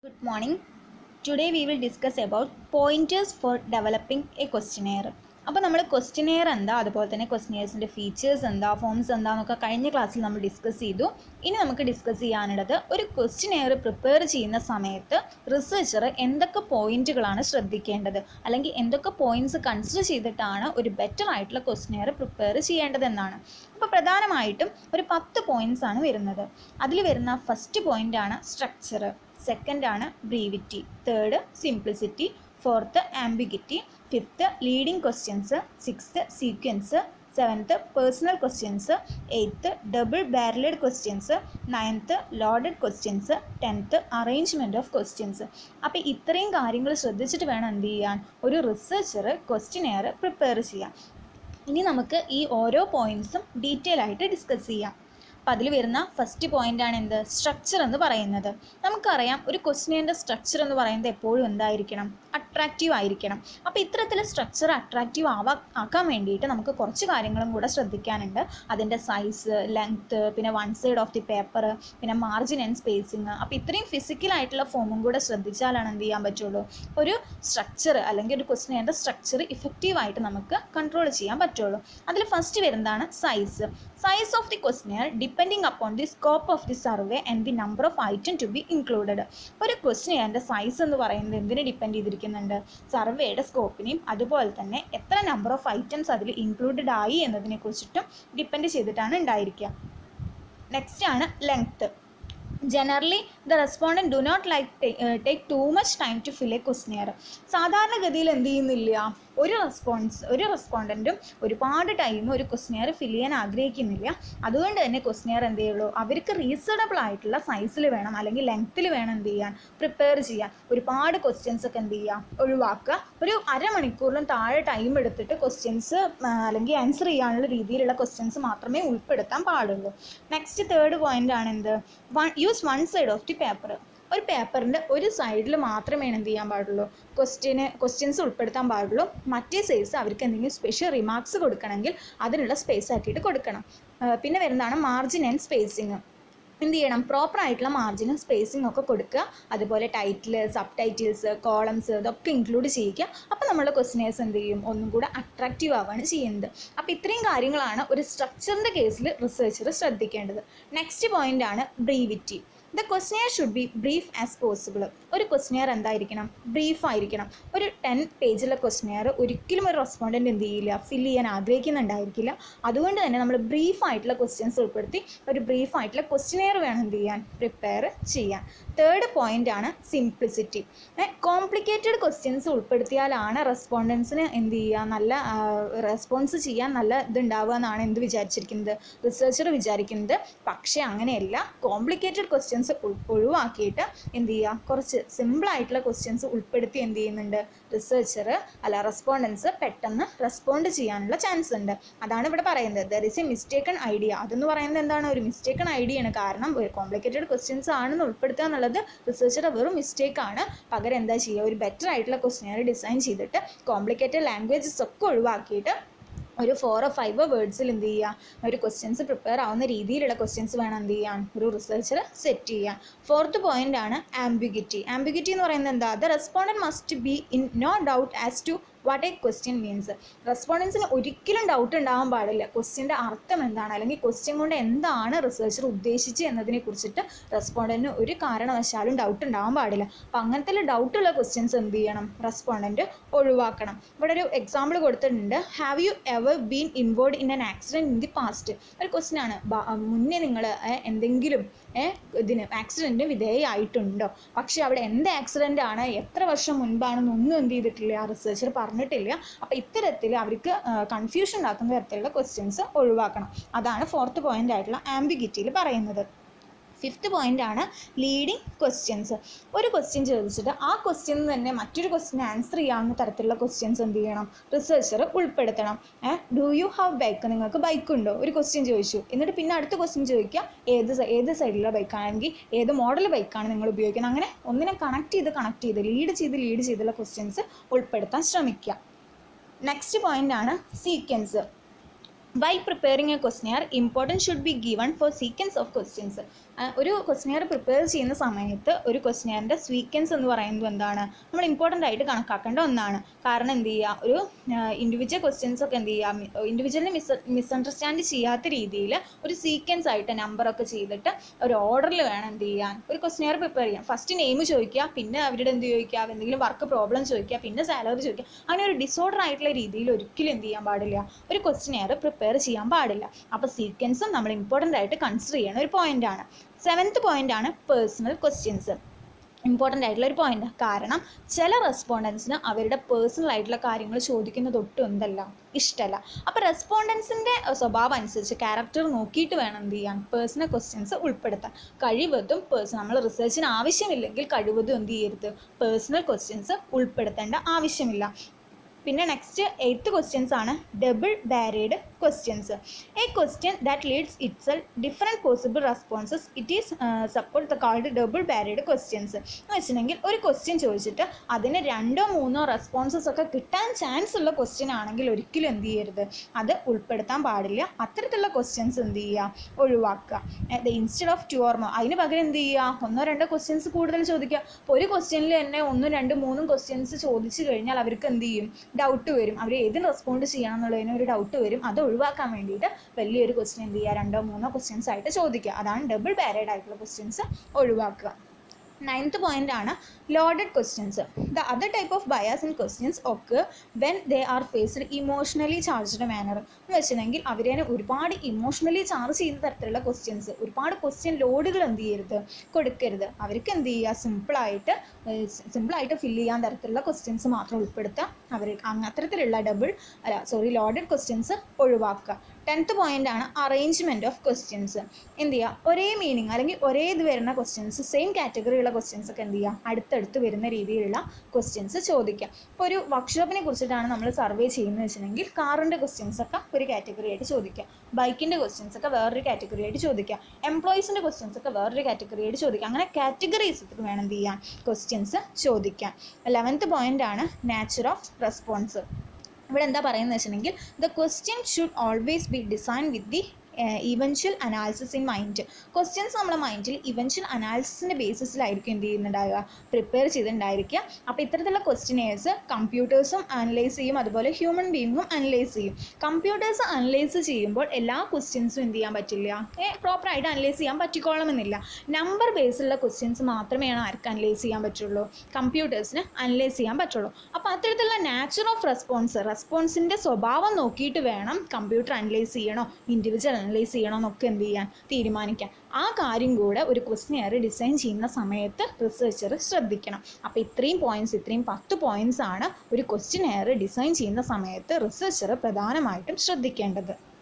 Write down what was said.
Good morning. Today we will discuss about pointers for developing a questionnaire. അപ്പോൾ നമ്മൾ questionnaire എന്താ അതുപോലെ തന്നെ ക്വസ്റ്റിനെയേഴ്സിൻ്റെ ഫീച്ചേഴ്സ് എന്താ ഫോംസ് എന്താ എന്നൊക്കെ കഴിഞ്ഞ ക്ലാസ്സിൽ നമ്മൾ ഡിസ്കസ് ചെയ്തു ഇനി നമുക്ക് ഡിസ്കസ് ചെയ്യാനുള്ളത് ഒരു ക്വസ്റ്റിനെയർ പ്രിപ്പയർ ചെയ്യുന്ന സമയത്ത് റിസർച്ചർ എന്തൊക്കെ പോയിന്റുകളാണ് ശ്രദ്ധിക്കേണ്ടത് അല്ലെങ്കിൽ എന്തൊക്കെ പോയിന്റ്സ് കൺസിഡർ ചെയ്തിട്ടാണ് ഒരു ബെറ്റർ ആയിട്ടുള്ള ക്വസ്റ്റിനെയർ പ്രിപ്പയർ ചെയ്യേണ്ടതെന്നാണ് അപ്പോൾ പ്രധാനമായിട്ടും ഒരു പത്ത് പോയിന്റ്സ് ആണ് വരുന്നത് അതിൽ വരുന്ന ഫസ്റ്റ് പോയിന്റ് ആണ് സ്ട്രക്ചർ സെക്കൻഡ് ആണ് brevity third simplicity fourth ambiguity fifth leading questions sixth sequence seventh personal questions eighth double barrelled questions ninth loaded questions tenth arrangement of questions അപ്പോൾ ഇത്രയും കാര്യങ്ങൾ ശ്രദ്ധിച്ചിട്ട് വേണം എന്ത് ചെയ്യാൻ ഒരു റിസർച്ചർ ക്വസ്റ്റിനെയർ പ്രിപ്പയർ ചെയ്യാൻ ഇനി നമുക്ക് ഈ ഓരോ പോയിൻറ്സും ഡീറ്റെയിൽ ആയിട്ട് ഡിസ്കസ് ചെയ്യാം അപ്പം അതിൽ വരുന്ന ഫസ്റ്റ് പോയിന്റ് ആണ് എന്ത് സ്ട്രക്ചർ എന്ന് പറയുന്നത് നമുക്കറിയാം ഒരു ക്വസ്റ്റിൻ്റെ സ്ട്രക്ചർ എന്ന് പറയുന്നത് എപ്പോഴും എന്തായിരിക്കണം അട്രാക്റ്റീവ് ആയിരിക്കണം അപ്പോൾ ഇത്തരത്തിൽ സ്ട്രക്ചർ അട്രാക്റ്റീവ് ആവാ ആക്കാൻ വേണ്ടിയിട്ട് നമുക്ക് കുറച്ച് കാര്യങ്ങളും കൂടെ ശ്രദ്ധിക്കാനുണ്ട് അതിൻ്റെ സൈസ് ലെങ്ത്ത് പിന്നെ one side of the paper പിന്നെ മാർജിൻ ആൻഡ് സ്പേസിങ് അപ്പോൾ ഇത്രയും ഫിസിക്കലായിട്ടുള്ള ഫോമും കൂടെ ശ്രദ്ധിച്ചാലാണ് എന്ത് ചെയ്യാൻ പറ്റുള്ളൂ ഒരു സ്ട്രക്ചർ അല്ലെങ്കിൽ ഒരു ക്വസ്റ്റിൻ്റെ സ്ട്രക്ചർ ഇഫക്റ്റീവായിട്ട് നമുക്ക് കൺട്രോൾ ചെയ്യാൻ പറ്റുള്ളൂ അതിൽ ഫസ്റ്റ് വരുന്നതാണ് size size of the questionnaire depending upon the scope of the survey and the number of item to be included ഒരു ക്വസ്റ്റിനെയറിൻ്റെ സൈസ് എന്ന് പറയുന്നത് എന്തിനെ ഡിപ്പെൻഡ് ചെയ്തിരിക്കുന്നുണ്ട് സർവേയുടെ സ്കോപ്പിനെയും അതുപോലെ തന്നെ എത്ര നമ്പർ ഓഫ് ഐറ്റംസ് അതിൽ ഇൻക്ലൂഡഡ് ആയി എന്നതിനെ കുറിച്ചിട്ടും ഡിപ്പെൻഡ് ചെയ്തിട്ടാണ് ഉണ്ടായിരിക്കുക നെക്സ്റ്റ് ആണ് length generally the respondent do not like take too much time to fill a questionnaire സാധാരണഗതിയിൽ എന്ത് ചെയ്യുന്നില്ല ഒരു റെസ്പോൺസ് ഒരു റെസ്പോണ്ടൻറ്റും ഒരുപാട് ടൈം ഒരു ക്വസ്റ്റിനെയർ ഫിൽ ചെയ്യാൻ ആഗ്രഹിക്കുന്നില്ല അതുകൊണ്ട് തന്നെ ക്വസ്റ്റിനെയർ എന്ത് ചെയ്യുള്ളൂ അവർക്ക് റീസണബിൾ ആയിട്ടുള്ള സൈസിൽ വേണം അല്ലെങ്കിൽ ലെങ്ത്തിൽ വേണം എന്ത് ചെയ്യാൻ പ്രിപ്പയർ ചെയ്യാൻ ഒരുപാട് ക്വസ്റ്റ്യൻസ് ഒക്കെ എന്ത് ചെയ്യുക ഒഴിവാക്കുക ഒരു അരമണിക്കൂറിലും താഴെ ടൈം എടുത്തിട്ട് ക്വസ്റ്റ്യൻസ് അല്ലെങ്കിൽ ആൻസർ ചെയ്യാനുള്ള രീതിയിലുള്ള ക്വസ്റ്റ്യൻസ് മാത്രമേ ഉൾപ്പെടുത്താൻ പാടുള്ളൂ നെക്സ്റ്റ് തേർഡ് പോയിന്റ് ആണ് എന്ത് one use one side of the paper ഒരു പേപ്പറിൻ്റെ ഒരു സൈഡിൽ മാത്രമേ എന്ത് ചെയ്യാൻ പാടുള്ളൂ ക്വസ്റ്റ്യന് ക്വസ്റ്റ്യൻസ് ഉൾപ്പെടുത്താൻ പാടുള്ളൂ മറ്റേ സൈസ് അവർക്ക് എന്തെങ്കിലും സ്പെഷ്യൽ റിമാർക്സ് കൊടുക്കണമെങ്കിൽ അതിനുള്ള സ്പേസ് ആക്കിയിട്ട് കൊടുക്കണം പിന്നെ വരുന്നതാണ് മാർജിൻ ആൻഡ് സ്പേസിങ് എന്ത് ചെയ്യണം പ്രോപ്പർ ആയിട്ടുള്ള മാർജിനും സ്പേസിംഗ് ഒക്കെ കൊടുക്കുക അതുപോലെ ടൈറ്റിൽ സബ് ടൈറ്റിൽസ് കോളംസ് ഇതൊക്കെ ഇൻക്ലൂഡ് ചെയ്യിക്കുക അപ്പോൾ നമ്മുടെ ക്വസ്റ്റിനേഴ്സ് എന്ത് ചെയ്യും ഒന്നും കൂടെ അട്രാക്റ്റീവ് ആവുകയാണ് ചെയ്യുന്നത് അപ്പോൾ ഇത്രയും കാര്യങ്ങളാണ് ഒരു സ്ട്രക്ചറിൻ്റെ കേസിൽ റിസർച്ചർ ശ്രദ്ധിക്കേണ്ടത് നെക്സ്റ്റ് പോയിന്റ് ആണ് brevity the questionnaire should be brief as possible ഒരു ക്വസ്റ്റിനെയർ എന്തായിരിക്കണം ബ്രീഫ് ആയിരിക്കണം ഒരു ടെൻ പേജിലെ ക്വസ്റ്റിനെയർ ഒരിക്കലും ഒരു റെസ്പോണ്ടൻറ്റ് എന്ത് ചെയ്യില്ല ഫില്ല് ചെയ്യാൻ ആഗ്രഹിക്കുന്നുണ്ടായിരിക്കില്ല അതുകൊണ്ട് തന്നെ നമ്മൾ ബ്രീഫ് ആയിട്ടുള്ള ക്വസ്റ്റ്യൻസ് ഉൾപ്പെടുത്തി ഒരു ബ്രീഫ് ആയിട്ടുള്ള ക്വസ്റ്റിനെയർ വേണം എന്ത് ചെയ്യാൻ പ്രിപ്പയർ ചെയ്യാൻ തേർഡ് പോയിന്റ് ആണ് സിംപ്ലിസിറ്റി കോംപ്ലിക്കേറ്റഡ് ക്വസ്റ്റ്യൻസ് ഉൾപ്പെടുത്തിയാലാണ് റെസ്പോണ്ടൻസിന് എന്ത് ചെയ്യുക നല്ല റെസ്പോൺസ് ചെയ്യാൻ നല്ല ഇതുണ്ടാവുക എന്നാണ് എന്ത് വിചാരിച്ചിരിക്കുന്നത് റിസർച്ചർ വിചാരിക്കുന്നത് പക്ഷേ അങ്ങനെയല്ല കോംപ്ലിക്കേറ്റഡ് ക്വസ്റ്റ്യൻസ് ഒഴിവാക്കിയിട്ട് എന്ത് ചെയ്യുക കുറച്ച് സിമ്പിൾ ആയിട്ടുള്ള ക്വസ്റ്റ്യൻസ് ഉൾപ്പെടുത്തി എന്ത് ചെയ്യുന്നുണ്ട് റിസർച്ചർ അല്ല റെസ്പോണ്ടൻസ് പെട്ടെന്ന് റെസ്പോണ്ട് ചെയ്യാനുള്ള ചാൻസ് ഉണ്ട് അതാണ് ഇവിടെ പറയുന്നത് there is a mistaken idea അതെന്ന് പറയുന്നത് എന്താണ് ഒരു മിസ്റ്റേക്കൺ ഐഡിയ ആണ് കാരണം ഒരു കോംപ്ലിക്കേറ്റഡ് ക്വസ്റ്റ്യൻസ് ആണെന്ന് ഉൾപ്പെടുത്തുക എന്നുള്ളത് റിസർച്ചറുടെ വെറും മിസ്റ്റേക്ക് ആണ് പകരം എന്താ ചെയ്യുക ഒരു ബെറ്റർ ആയിട്ടുള്ള ക്വസ്റ്റിനെയർ ഡിസൈൻ ചെയ്തിട്ട് കോംപ്ലിക്കേറ്റഡ് ലാംഗ്വേജസ് ഒക്കെ ഒഴിവാക്കിയിട്ട് ഒരു ഫോറോ ഫൈവോ വേർഡ്സിൽ എന്ത് ചെയ്യുക ഒരു ക്വസ്റ്റ്യൻസ് പ്രിപ്പയർ ആവുന്ന രീതിയിലുള്ള ക്വസ്റ്റ്യൻസ് വേണം എന്ത് ചെയ്യാൻ ഒരു റിസർച്ചർ സെറ്റ് ചെയ്യാൻ ഫോർത്ത് പോയിന്റ് ആണ് ആംബിഗിറ്റി ആംബിഗിറ്റി എന്ന് പറയുന്നത് എന്താ the respondent must be in no doubt as to what a question means റെസ്പോണ്ടൻസിന് ഒരിക്കലും ഡൗട്ട് ഉണ്ടാകാൻ പാടില്ല ക്വസ്റ്റ്യൻ്റെ അർത്ഥം എന്താണ് അല്ലെങ്കിൽ ക്വസ്റ്റ്യൻ കൊണ്ട് എന്താണ് റിസർച്ചർ ഉദ്ദേശിച്ചത് എന്നതിനെ കുറിച്ചിട്ട് റെസ്പോണ്ടൻറ്റിന് ഒരു കാരണവശാലും ഡൗട്ട് ഉണ്ടാകാൻ പാടില്ല അപ്പോൾ അങ്ങനത്തെ ഡൗട്ടുള്ള ക്വസ്റ്റ്യൻസ് എന്ത് ചെയ്യണം റെസ്പോണ്ടൻറ്റ് ഒഴിവാക്കണം ഇവിടെ ഒരു എക്സാമ്പിൾ കൊടുത്തിട്ടുണ്ട് have you ever been involve in an accident in the past ഒരു ക്വസ്റ്റ്യൻ ആണ് മുന്നേ നിങ്ങൾ എന്തെങ്കിലും ഇതിന് ആക്സിഡൻറ്റ് വിധേയമായിട്ടുണ്ടോ പക്ഷേ അവിടെ എന്ത് ആക്സിഡൻ്റ് ആണ് എത്ര വർഷം മുൻപാണെന്നൊന്നും എന്ത് ചെയ്തിട്ടില്ല ആ റിസർച്ചർ പറഞ്ഞിട്ടില്ല അപ്പോൾ ഇത്തരത്തിൽ അവർക്ക് കൺഫ്യൂഷൻ ഉണ്ടാക്കുന്ന തരത്തിലുള്ള ക്വസ്റ്റ്യൻസ് ഒഴിവാക്കണം അതാണ് ഫോർത്ത് പോയിന്റ് ആയിട്ടുള്ള ആംബിഗിറ്റിയിൽ പറയുന്നത് ഫിഫ്ത്ത് പോയിന്റ് ആണ് ലീഡിങ് ക്വസ്റ്റ്യൻസ് ഒരു ക്വസ്റ്റ്യൻ ചോദിച്ചിട്ട് ആ ക്വസ്റ്റ്യൻ തന്നെ മറ്റൊരു ക്വസ്റ്റ്യൻ ആൻസർ ചെയ്യാവുന്ന തരത്തിലുള്ള ക്വസ്റ്റ്യൻസ് എന്ത് ചെയ്യണം റിസർച്ചർ ഉൾപ്പെടുത്തണം eh do you have bike നിങ്ങൾക്ക് ബൈക്ക് ഉണ്ടോ ഒരു ക്വസ്റ്റ്യൻ ചോദിച്ചു എന്നിട്ട് പിന്നെ അടുത്ത ക്വസ്റ്റ്യൻ ചോദിക്കുക ഏത് ഏത് സൈഡിലുള്ള ബൈക്കാണെങ്കിൽ ഏത് മോഡൽ ബൈക്കാണ് നിങ്ങൾ ഉപയോഗിക്കുന്നത് അങ്ങനെ ഒന്നിനെ കണക്ട് ചെയ്ത് കണക്ട് ചെയ്ത് ലീഡ് ചെയ്ത് ലീഡ് ചെയ്തുള്ള ക്വസ്റ്റ്യൻസ് ഉൾപ്പെടുത്താൻ ശ്രമിക്കുക നെക്സ്റ്റ് പോയിന്റ് ആണ് sequence While preparing a questionnaire, importance should be given for sequence of questions. ആ, ഒരു ക്വസ്റ്റിനെയർ പ്രിപ്പയർ ചെയ്യുന്ന സമയത്ത് ഒരു ക്വസ്റ്റിനെയറിൻ്റെ സ്വീക്വൻസ് എന്ന് പറയുന്നത് എന്താണ് നമ്മൾ ഇമ്പോർട്ടൻ്റ് ആയിട്ട് കണക്കാക്കേണ്ട ഒന്നാണ് കാരണം എന്ത് ചെയ്യുക ഒരു ഇൻഡിവിജ്വൽ ക്വസ്റ്റ്യൻസ് ഒക്കെ എന്ത് ചെയ്യുക ഇൻഡിവിജ്വലിനെ മിസ് മിസ്അണ്ടർസ്റ്റാൻഡ് ചെയ്യാത്ത രീതിയിൽ ഒരു സീക്വൻസ് ആയിട്ട് നമ്പറൊക്കെ ചെയ്തിട്ട് ഒരു ഓർഡറിൽ വേണം എന്ത് ചെയ്യാൻ ഒരു ക്വസ്റ്റിനെയർ പ്രിപ്പയർ ചെയ്യാൻ ഫസ്റ്റ് നെയിം ചോദിക്കുക പിന്നെ അവരുടെ എന്ത് ചോദിക്കുക എന്തെങ്കിലും വർക്ക് പ്രോബ്ലം ചോദിക്കുക പിന്നെ സാലറി ചോദിക്കുക അങ്ങനെ ഒരു ഡിസോർഡർ ആയിട്ടുള്ള രീതിയിൽ ഒരിക്കലും എന്ത് ചെയ്യാൻ പാടില്ല ഒരു ക്വസ്റ്റിനെയർ പ്രിപ്പയർ ചെയ്യാൻ പാടില്ല അപ്പോൾ സീക്വൻസും നമ്മൾ ഇമ്പോർട്ടൻ്റ് ആയിട്ട് കൺസിഡർ ചെയ്യണ ഒരു പോയിന്റ് ആണ് സെവൻത്ത് പോയിന്റ് ആണ് പേഴ്സണൽ ക്വസ്റ്റ്യൻസ് ഇമ്പോർട്ടൻ്റ് ആയിട്ടുള്ള ഒരു പോയിന്റ് കാരണം ചില റെസ്പോണ്ടൻസിന് അവരുടെ പേഴ്സണൽ ആയിട്ടുള്ള കാര്യങ്ങൾ ചോദിക്കുന്നത് ഒട്ടും എന്തല്ല ഇഷ്ടമല്ല അപ്പോൾ റെസ്പോണ്ടൻസിൻ്റെ സ്വഭാവം അനുസരിച്ച് ക്യാരക്ടർ നോക്കിയിട്ട് വേണം എന്ത് ചെയ്യാൻ പേഴ്സണൽ ക്വസ്റ്റ്യൻസ് ഉൾപ്പെടുത്താൻ കഴിവതും പേഴ്സൺ നമ്മൾ റിസർച്ചിന് ആവശ്യമില്ലെങ്കിൽ കഴിവതും എന്ത് ചെയ്യരുത് പേഴ്സണൽ ക്വസ്റ്റ്യൻസ് ഉൾപ്പെടുത്തേണ്ട ആവശ്യമില്ല പിന്നെ നെക്സ്റ്റ് എയ്ത്ത് ക്വസ്റ്റ്യൻസ് ആണ് double barrelled questions a question that leads it sell different possible responses it is support the called double barrelled questions എന്ന് വെച്ചിട്ടുണ്ടെങ്കിൽ ഒരു ക്വസ്റ്റ്യൻ ചോദിച്ചിട്ട് അതിന് രണ്ടോ മൂന്നോ റെസ്പോൺസസ് ഒക്കെ കിട്ടാൻ ചാൻസ് ഉള്ള ക്വസ്റ്റ്യൻ ആണെങ്കിൽ ഒരിക്കലും എന്ത് ചെയ്യരുത് അത് ഉൾപ്പെടുത്താൻ പാടില്ല അത്തരത്തിലുള്ള ക്വസ്റ്റ്യൻസ് എന്ത് ചെയ്യുക ഒഴിവാക്കുക ഇൻസ്റ്റെഡ് ഓഫ് ടു ഓർമോ അതിന് പകരം എന്ത് ചെയ്യുക ഒന്നോ രണ്ടോ ക്വസ്റ്റ്യൻസ് കൂടുതൽ ചോദിക്കുക അപ്പോൾ ഒരു ക്വസ്റ്റ്യനിൽ തന്നെ ഒന്നും രണ്ടും മൂന്നും ക്വസ്റ്റ്യൻസ് ചോദിച്ചു കഴിഞ്ഞാൽ അവർക്ക് എന്ത് ചെയ്യും ഡൗട്ട് വരും അവർ ഏതിന് റെസ്പോണ്ട് ചെയ്യണം എന്നുള്ളതിന് ഒരു ഡൗട്ട് വരും അത് ഒഴിവാക്കാൻ വേണ്ടിയിട്ട് വലിയൊരു ക്വസ്റ്റ്യൻ എന്ത് ചെയ്യുക രണ്ടോ മൂന്നോ ക്വസ്റ്റ്യൻസ് ആയിട്ട് ചോദിക്കുക അതാണ് ഡബിൾ ബാരേഡ് ആയിട്ടുള്ള ക്വസ്റ്റ്യൻസ് ഒഴിവാക്കുക നയൻത്ത് പോയിന്റ് ആണ് loaded questions the other type of bias in questions ഒക്കെ when they are phrased emotionally charged manner എന്ന് വെച്ചിട്ടുണ്ടെങ്കിൽ അവരെ ഒരുപാട് ഇമോഷണലി ചാർജ് ചെയ്യുന്ന തരത്തിലുള്ള ക്വസ്റ്റ്യൻസ് ഒരുപാട് ക്വസ്റ്റ്യൻ ലോഡുകൾ എന്ത് ചെയ്യരുത് കൊടുക്കരുത് അവർക്ക് എന്ത് ചെയ്യുക സിമ്പിളായിട്ട് സിമ്പിളായിട്ട് ഫില്ല് ചെയ്യാൻ തരത്തിലുള്ള ക്വസ്റ്റ്യൻസ് മാത്രം ഉൾപ്പെടുത്തുക അവർ അങ്ങ് അത്തരത്തിലുള്ള ഡബിൾ അല്ല സോറി ലോഡഡ് ക്വസ്റ്റ്യൻസ് ഒഴിവാക്കുക ടെൻത്ത് പോയിന്റ് ആണ് അറേഞ്ച്മെൻറ്റ് ഓഫ് ക്വസ്റ്റ്യൻസ് എന്ത് ചെയ്യുക ഒരേ മീനിങ് അല്ലെങ്കിൽ ഒരേ ഇത് വരുന്ന ക്വസ്റ്റ്യൻസ് സെയിം കാറ്റഗറിയുള്ള ക്വസ്റ്റ്യൻസ് ഒക്കെ എന്ത് ചെയ്യുക അടുത്തടുത്ത് വരുന്ന രീതിയിലുള്ള ക്വസ്റ്റ്യൻസ് ചോദിക്കുക ഇപ്പോൾ ഒരു വർക്ക്ഷോപ്പിനെ കുറിച്ചിട്ടാണ് നമ്മൾ സർവേ ചെയ്യുന്നത് വെച്ചിട്ടുണ്ടെങ്കിൽ കാറിൻ്റെ ക്വസ്റ്റ്യൻസ് ഒക്കെ ഒരു കാറ്റഗറി ആയിട്ട് ചോദിക്കുക ബൈക്കിൻ്റെ ക്വസ്റ്റ്യൻസ് ഒക്കെ വേറൊരു കാറ്റഗറി ആയിട്ട് ചോദിക്കുക എംപ്ലോയീസിൻ്റെ ക്വസ്റ്റ്യൻസ് ഒക്കെ വേറൊരു കാറ്റഗറി ആയിട്ട് ചോദിക്കുക അങ്ങനെ കാറ്റഗറീസ് വേണം എന്ത് ചെയ്യാൻ ക്വസ്റ്റ്യൻസ് ചോദിക്കാൻ ലെവൻത്ത് പോയിന്റ് ആണ് നാച്ചർ ഓഫ് റെസ്പോൺസ് ഇവിടെ എന്താ പറയുന്നത് വെച്ചിട്ടുണ്ടെങ്കിൽ the question should always be design with the eventual analysis in mind questions നമ്മുടെ മൈൻഡിൽ ഇവൻച്വൽ അനാലിസിസിൻ്റെ ബേസിസിലായിരിക്കും എന്ത് ചെയ്യുന്നുണ്ടാവുക പ്രിപ്പയർ ചെയ്തിട്ടുണ്ടായിരിക്കുക അപ്പോൾ ഇത്തരത്തിലുള്ള ക്വസ്റ്റ്യനേഴ്സ് കമ്പ്യൂട്ടേഴ്സും അനലൈസ് ചെയ്യും അതുപോലെ ഹ്യൂമൻ ബീയിങ്ങും അനലൈസ് ചെയ്യും കമ്പ്യൂട്ടേഴ്സ് അനലൈസ് ചെയ്യുമ്പോൾ എല്ലാ ക്വസ്റ്റ്യൻസും എന്ത് ചെയ്യാൻ പറ്റില്ല പ്രോപ്പറായിട്ട് അനലൈസ് ചെയ്യാൻ പറ്റിക്കോളണമെന്നില്ല നമ്പർ ബേസിലുള്ള ക്വസ്റ്റ്യൻസ് മാത്രമേ ആർക്ക് അനലൈസ് ചെയ്യാൻ പറ്റുള്ളൂ കമ്പ്യൂട്ടേഴ്സിന് അനലൈസ് ചെയ്യാൻ പറ്റുള്ളൂ അപ്പോൾ അത്തരത്തിലുള്ള നാച്ചർ ഓഫ് റെസ്പോൺസ് റെസ്പോൺസിൻ്റെ സ്വഭാവം നോക്കിയിട്ട് വേണം കമ്പ്യൂട്ടർ അനലൈസ് ചെയ്യണോ ഇൻഡിവിജ്വൽ അനലൈസ് ചെയ്യണോ എന്നൊക്കെ എന്ത് ചെയ്യാൻ തീരുമാനിക്കാൻ ആ കാര്യം കൂടെ ഒരു ക്വസ്റ്റ്യൻ ഡിസൈൻ ചെയ്യുന്ന സമയത്ത് റിസർച്ചർ ശ്രദ്ധിക്കണം അപ്പോൾ ഇത്രയും പോയിന്റ്സ് ഇത്രയും പത്ത് പോയിന്റ്സ് ആണ് ഒരു ക്വസ്റ്റ്യൻ ഡിസൈൻ ചെയ്യുന്ന സമയത്ത് റിസർച്ചർ പ്രധാനമായിട്ടും ശ്രദ്ധിക്കേണ്ടത്